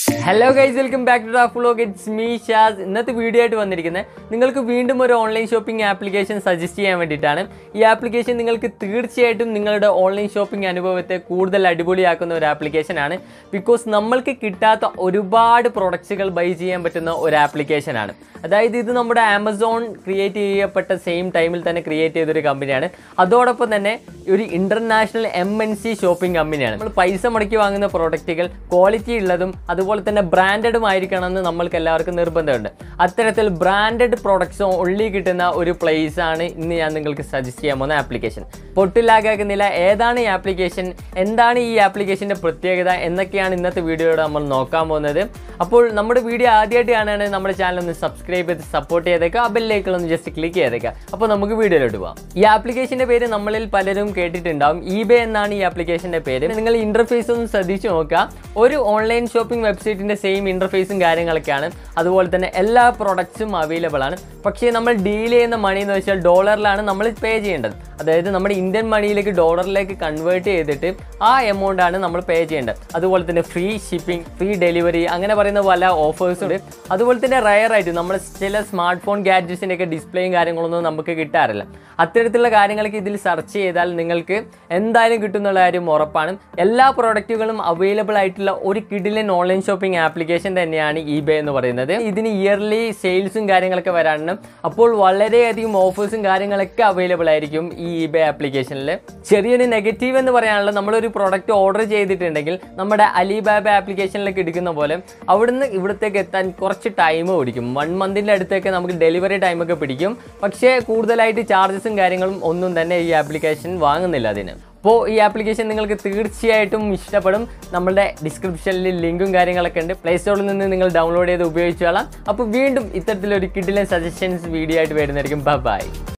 hello guys welcome back to vlog it's me Shaz ഇന്നത്തെ video ആയിട്ട് വന്നിരിക്കുന്നത് നിങ്ങൾക്ക് വീണ്ടും ഒരു ഓൺലൈൻ ഷോപ്പിംഗ് ആപ്ലിക്കേഷൻ സജസ്റ്റ് ചെയ്യാൻ വേണ്ടിയിട്ടാണ് ഈ ആപ്ലിക്കേഷൻ നിങ്ങൾക്ക് തീർച്ചയായിട്ടും നിങ്ങളുടെ ഓൺലൈൻ ഷോപ്പിംഗ് അനുഭവത്തെ കൂടുതൽ അടിപൊളിയാക്കുന്ന ഒരു ആപ്ലിക്കേഷനാണ് ബിക്കോസ് നമ്മൾക്ക് കിട്ടാത്ത ഒരുപാട് പ്രൊഡക്ട്സുകൾ ബൈ ചെയ്യാൻ പറ്റുന്ന ഒരു ആപ്ലിക്കേഷനാണ് അതായത് ഇത് നമ്മുടെ ആമസോൺ ക്രിയേറ്റ് ചെയ്യപ്പെട്ട സെയിം ടൈമിൽ തന്നെ ക്രിയേറ്റ് ചെയ്തൊരു കമ്പനിയാണ് അതോടൊപ്പം തന്നെ ഒരു international M N C shopping കമ്പനിയാണ് നമ്മൾ പൈസ മുടക്കി വാങ്ങുന്ന പ്രോഡക്റ്റുകൾ ക്വാളിറ്റി ഉള്ളതും അതുപോലെ തന്നെ ബ്രാൻഡഡും ആയിരിക്കണം എന്ന് നമ്മൾക്ക് എല്ലാവർക്കും നിർബന്ധമുണ്ട് അത്തരത്തിൽ ബ്രാൻഡഡ് പ്രൊഡക്ട്സ് ഒള്ളി കിട്ടുന്ന ഒരു പ്ലേസ് ആണ് ഇന്ന് ഞാൻ നിങ്ങൾക്ക് സജസ്റ്റ് ചെയ്യാൻ പോകുന്ന ആപ്ലിക്കേഷൻ പൊട്ടിലാകാക്കുന്നില്ല ഏതാണ് ഈ ആപ്ലിക്കേഷൻ എന്താണ് ഈ ആപ്ലിക്കേഷൻ്റെ പ്രത്യേകത എന്നൊക്കെയാണ് ഇന്നത്തെ വീഡിയോയുടെ നമ്മൾ നോക്കാൻ പോകുന്നത് അപ്പോൾ നമ്മുടെ വീഡിയോ ആദ്യമായിട്ട് കാണുകയാണെങ്കിൽ നമ്മുടെ ചാനൽ ഒന്ന് സബ്സ്ക്രൈബ് ചെയ്ത് സപ്പോർട്ട് ചെയ്തേക്കുക ആ ബെല്ലേക്കുള്ള ഒന്ന് ജസ്റ്റ് ക്ലിക്ക് ചെയ്തേക്കുക അപ്പോൾ നമുക്ക് വീഡിയോയിലോട്ട് പോകാം ഈ ആപ്ലിക്കേഷൻ്റെ പേര് നമ്മളിൽ പലരും കേട്ടിട്ടുണ്ടാവും ഇബേ എന്നാണ് ഈ ആപ്ലിക്കേഷൻ്റെ പേര് നിങ്ങൾ ഇൻ്റർഫേസ് ഒന്ന് ശ്രദ്ധിച്ചു നോക്കുക ഒരു ഓൺലൈൻ ഷോപ്പിംഗ് വെബ്സൈറ്റിൻ്റെ സെയിം ഇൻ്റർഫേസും കാര്യങ്ങളൊക്കെയാണ് അതുപോലെ തന്നെ എല്ലാ പ്രൊഡക്ട്സും അവൈലബിൾ ആണ് പക്ഷേ നമ്മൾ ഡീൽ ചെയ്യുന്ന മണി എന്ന് വെച്ചാൽ ഡോളറിലാണ് നമ്മൾ പേ ചെയ്യേണ്ടത് അതായത് നമ്മുടെ ഇന്ത്യൻ മണിയിലേക്ക് ഡോളറിലേക്ക് കൺവേർട്ട് ചെയ്തിട്ട് ആ എമൗണ്ട് ആണ് നമ്മൾ പേ ചെയ്യേണ്ടത് അതുപോലെ തന്നെ ഫ്രീ ഷിപ്പിംഗ് ഫ്രീ ഡെലിവറി അങ്ങനെ പറയുന്ന പല ഓഫേഴ്സും ഉണ്ട് അതുപോലെ തന്നെ റയർ ആയിട്ട് നമ്മൾ ചില സ്മാർട്ട് ഫോൺ ഗാഡ്ജറ്റ്സിൻ്റെ ഒക്കെ ഡിസ്പ്ലേയും കാര്യങ്ങളൊന്നും നമുക്ക് കിട്ടാറില്ല അത്തരത്തിലുള്ള കാര്യങ്ങളൊക്കെ ഇതിൽ സെർച്ച് ചെയ്താൽ നിങ്ങൾക്ക് എന്തായാലും കിട്ടുന്നുള്ള കാര്യം ഉറപ്പാണ് എല്ലാ പ്രോഡക്റ്റുകളും അവൈലബിൾ ആയിട്ടുള്ള ഒരു കിഡിലൻ ഓൺലൈൻ ഷോപ്പിംഗ് ആപ്ലിക്കേഷൻ തന്നെയാണ് ഇബേ എന്ന് പറയുന്നത് ഇതിന് ഇയർലി സെയിൽസും കാര്യങ്ങളൊക്കെ വരാണ് അപ്പോൾ വളരെയധികം ഓഫേഴ്സും കാര്യങ്ങളൊക്കെ അവൈലബിൾ ആയിരിക്കും ഈ ഇബേ ആപ്ലിക്കേഷനിൽ ചെറിയൊരു നെഗറ്റീവ് എന്ന് പറയാനുള്ളത് നമ്മളൊരു പ്രോഡക്റ്റ് ഓർഡർ ചെയ്തിട്ടുണ്ടെങ്കിൽ നമ്മുടെ അലിബാബ ആപ്ലിക്കേഷനിലേക്ക് എടുക്കുന്ന പോലെ അവിടുന്ന് ഇവിടത്തേക്ക് എത്താൻ കുറച്ച് ടൈം പിടിക്കും വൺ മന്തിൻ്റെ അടുത്തേക്ക് നമുക്ക് ഡെലിവറി ടൈമൊക്കെ പിടിക്കും പക്ഷേ കൂടുതലായിട്ട് ചാർജസും കാര്യങ്ങളും ഒന്നും തന്നെ ഈ ആപ്ലിക്കേഷൻ വാങ്ങുന്നില്ല അതിന് അപ്പോൾ ഈ ആപ്ലിക്കേഷൻ നിങ്ങൾക്ക് തീർച്ചയായിട്ടും ഇഷ്ടപ്പെടും നമ്മുടെ ഡിസ്ക്രിപ്ഷനിൽ ലിങ്കും കാര്യങ്ങളൊക്കെ ഉണ്ട് പ്ലേ സ്റ്റോറിൽ നിന്ന് നിങ്ങൾ ഡൗൺലോഡ് ചെയ്ത് ഉപയോഗിച്ചോളാം അപ്പോൾ വീണ്ടും ഇത്തരത്തിലൊരു കിഡിലെ സജഷൻസ് വീഡിയോ ആയിട്ട് വരുന്നതായിരിക്കും ബൈ